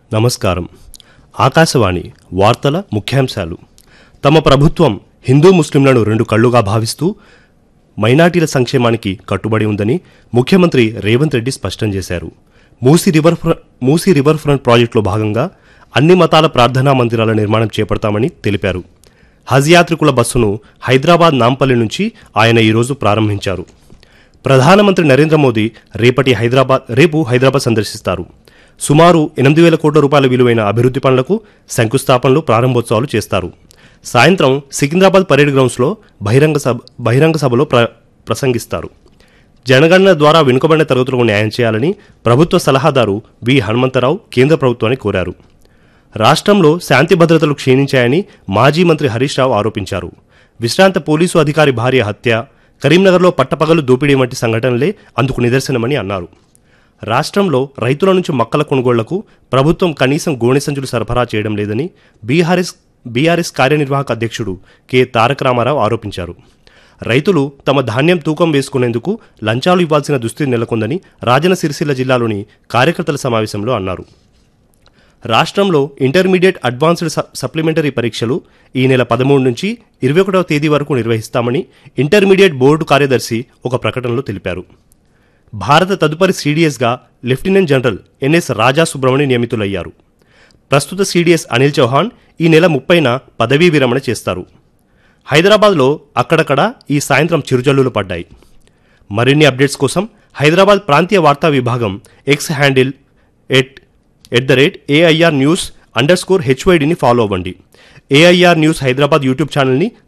నమస్కారం ఆకాశవాణి వార్తల ముఖ్యాంశాలు తమ ప్రభుత్వం హిందూ ముస్లింలను రెండు కళ్లుగా భావిస్తూ మైనార్టీల సంక్షేమానికి కట్టుబడి ఉందని ముఖ్యమంత్రి రేవంత్ రెడ్డి స్పష్టం చేశారు మూసీ రివర్ ఫ్ర- మూసీ రివర్ ఫ్రంట్ ప్రాజెక్టులో భాగంగా అన్ని మతాల ప్రార్థనా మందిరాల నిర్మాణం చేపడతామని తెలిపారు హజ్ యాత్రికుల బస్సును హైదరాబాద్ నాంపల్లి నుంచి ఆయన ఈరోజు ప్రారంభించారు ప్రధానమంత్రి నరేంద్ర మోదీ రేపటి హైదరాబాద్ రేపు హైదరాబాద్ సందర్శిస్తారు సుమారు ఎనిమిది వేల కోట్ల రూపాయల విలువైన అభివృద్ధి పనులకు శంకుస్థాపనలు ప్రారంభోత్సవాలు చేస్తారు సాయంత్రం సికింద్రాబాద్ పరేడ్ గ్రౌండ్స్లో బహిరంగ సభ బహిరంగ సభలో ప్ర ప్రసంగిస్తారు జనగణన ద్వారా వెనుకబడిన తరగతులకు న్యాయం చేయాలని ప్రభుత్వ సలహాదారు వి హనుమంతరావు కేంద్ర ప్రభుత్వాన్ని కోరారు రాష్ట్రంలో శాంతి భద్రతలు క్షీణించాయని మాజీ మంత్రి హరీష్ రావు ఆరోపించారు విశ్రాంత పోలీసు అధికారి భార్య హత్య కరీంనగర్లో పట్టపగలు దోపిడీ వంటి సంఘటనలే అందుకు నిదర్శనమని అన్నారు రాష్ట్రంలో రైతుల నుంచి మొక్కల కొనుగోళ్లకు ప్రభుత్వం కనీసం గోనె సంచులు సరఫరా చేయడం లేదని బీఆర్ఎస్ బీఆర్ఎస్ కార్యనిర్వాహక అధ్యక్షుడు కె తారక రామారావు ఆరోపించారు రైతులు తమ ధాన్యం తూకం వేసుకునేందుకు లంచాలు ఇవ్వాల్సిన దుస్థితి నెలకొందని రాజన సిరిసిల్ల జిల్లాలోని కార్యకర్తల సమావేశంలో అన్నారు రాష్ట్రంలో ఇంటర్మీడియట్ అడ్వాన్స్డ్ స- సప్లిమెంటరీ పరీక్షలు ఈ నెల పదమూడు నుంచి ఇరవై ఒకటవ తేదీ వరకు నిర్వహిస్తామని ఇంటర్మీడియట్ బోర్డు కార్యదర్శి ఒక ప్రకటనలో తెలిపారు భారత తదుపరి సీడీఎస్గా lieutenant general NS Raja Subrahmanyam నియమితులయ్యారు ప్రస్తుత సీడీఎస్ అనిల్ చౌహాన్ ఈ నెల ముప్పైన పదవీ విరమణ చేస్తారు హైదరాబాద్లో అక్కడక్కడ ఈ సాయంత్రం చిరుజల్లులు పడ్డాయి మరిన్ని అప్డేట్స్ కోసం హైదరాబాద్ ప్రాంతీయ వార్తా విభాగం X handle at at the rate AIR news underscore స్కోర్ హెచ్వైడిని ఫాలో అవ్వండి ఏఐఆర్ న్యూస్ హైదరాబాద్ యూట్యూబ్ ఛానల్ని